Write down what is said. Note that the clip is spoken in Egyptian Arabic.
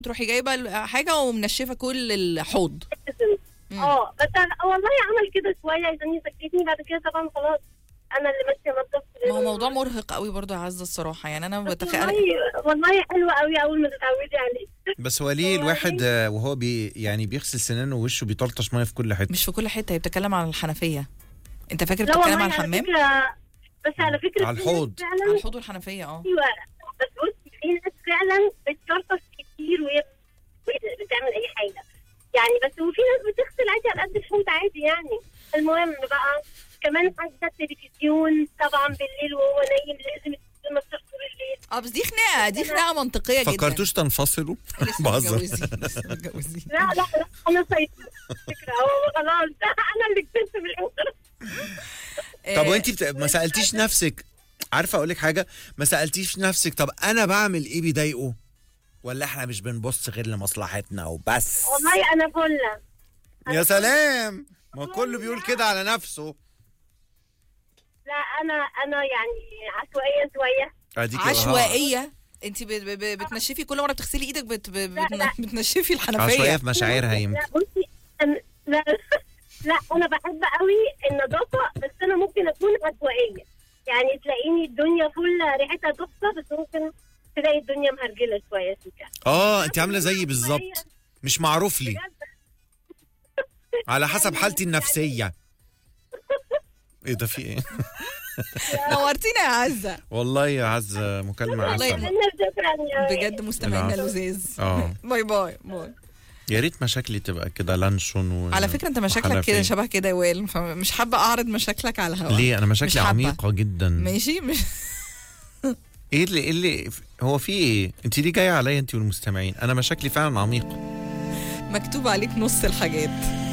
تروحي جايبه حاجه ومنشفه كل الحوض مم. اه بس أنا والله عمل كده شويه عشان يسكتني بعد كده طبعا خلاص انا اللي ماشيه انضف ما هو موضوع مرهق قوي برضه يا عزه الصراحه يعني انا بتخيل والله والله حلوه قوي اول ما تتعودي عليه بس هو ليه الواحد آه، وهو بي يعني بيغسل سنانه ووشه بيطلطش ميه في كل حته مش في كل حته هي بتتكلم عن الحنفيه انت فاكر لا بتتكلم والله عن على الحمام فكره بس على فكره على في ناس الحوض. على فعلا الحوض والحنفيه اه ايوه بس بصي في ناس فعلا بتشرطش كتير وهي وهي بتعمل اي حاجه يعني بس وفي ناس بتغسل عادي على قد الحوض عادي يعني المهم بقى كمان حاجه التلفزيون طبعا بالليل وهو نايم لازم التلفزيون مفتوح طول الليل اه بس دي خناقه دي خناقه منطقيه جدا فكرتوش تنفصلوا لسه بهزر متجوزين لسه متجوزين لا لا لا انا سيطرت فكره هو خلاص انا اللي كسبت في الاخر طب آه، وانت بت... ما سالتيش نفسك عارفه اقول لك حاجه ما سالتيش نفسك طب انا بعمل ايه بيضايقه ولا احنا مش بنبص غير لمصلحتنا وبس والله انا فله يا سلام ما كله بيقول كده على نفسه لا انا انا يعني عشوائيه شويه اديك بقى. عشوائيه انت ب- ب- ب- بتنشفي كل مره بتغسلي ايدك بت ب- لا، بتن- لا. بتنشفي عشوائيه الحنفيه في مشاعرها يمكن لا بصي أنا لا لا انا بحب قوي النظافه بس انا ممكن اكون عشوائيه يعني تلاقيني الدنيا فل ريحتها تحفه بس ممكن تلاقي الدنيا مهرجله شويه سيكا اه انت عامله زيي بالظبط مش معروف لي على حسب حالتي النفسيه ايه ده في ايه نورتينا يا عزه والله يا عز مكالمه والله عسل انا شكرا يا بجد مستمعينا العفو. اللذيذ اه باي باي باي يا ريت مشاكلي تبقى كده لانشون و... على فكره انت مشاكلك وحنفية. كده شبه كده يا وائل فمش حابه اعرض مشاكلك على الهواء ليه انا مش مشاكلي حابة. عميقه جدا ماشي مش ايه اللي ايه اللي هو في ايه انت ليه جايه عليا انت والمستمعين انا مشاكلي فعلا عميقه مكتوب عليك نص الحاجات